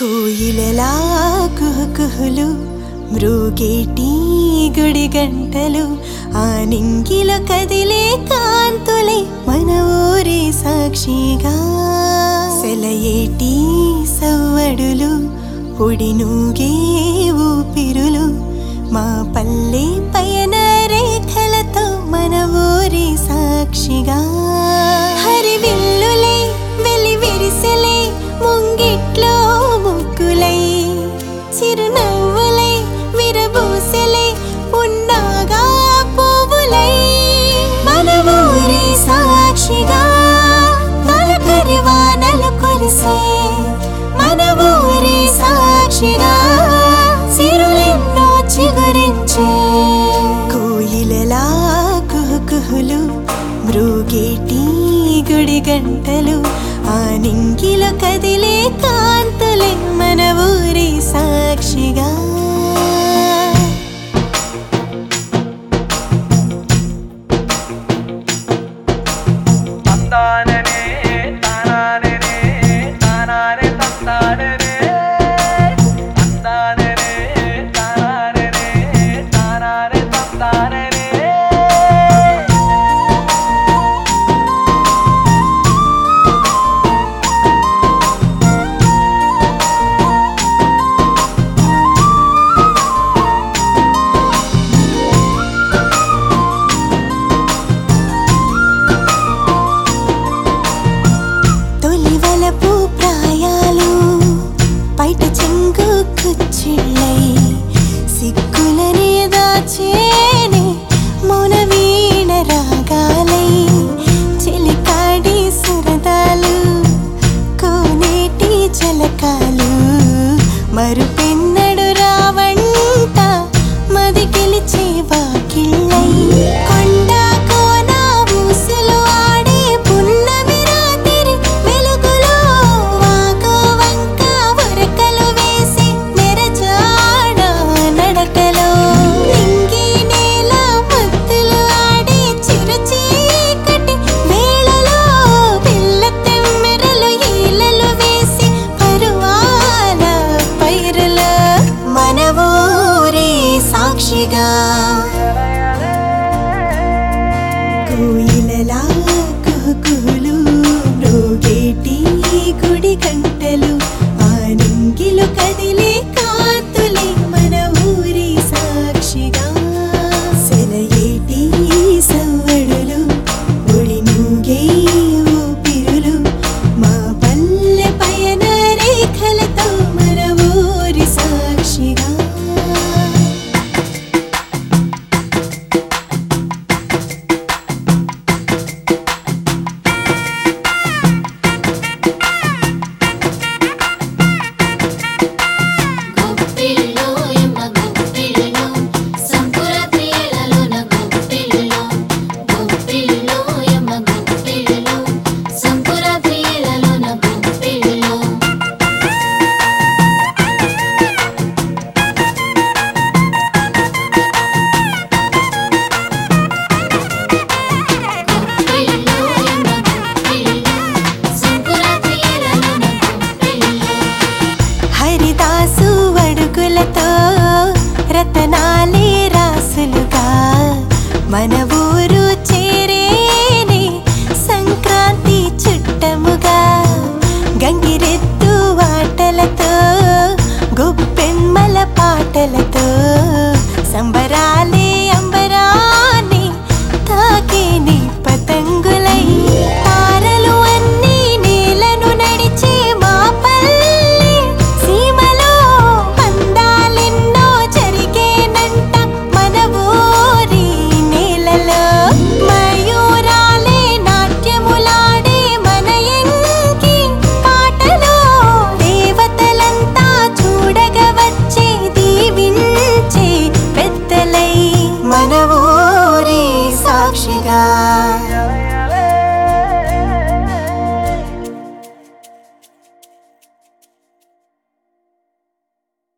కోయిలలా కుహుకుహులు మృగేటి గుడి గంటలు ఆ నింగిలో కదిలే కాంతులై మన ఊరి సాక్షిగా సెలయేటి సవ్వడులు పొడి నూగే ఊపిరులు మా పల్లె పయన రేఖలతో మన ఊరి సాక్షిగా హరివిల్లులే వెలి విరిసెలే ముంగిట్లో ముగ్గులై చిరునవ్వులై విరబూసెలై ఉన్నాగా పువ్వులై మన ఊరి సాక్షిగా తొలకరి వానలు కురిసే మన ఊరి సాక్షిగా సిరులెన్నో చిగురించే కోయిలలా కుహుకుహులు మృగేటి గుడి గంటలు ఆ నింగిలో కదిలే కాంతులే మన ఊరి సాక్షిగా తందాననే తానాననే తానానే తందాననే తందాననే తానాననే తానానే తందాననే తొలివలపు ప్రాయాలు బయట చెంగు కుచ్చిళ్ళై సిక్కులనే దాచేనే మౌన వీణ రాగాలై చెలికాడి సరదాలు కోనేటి జలకాలు మరుపెందుకని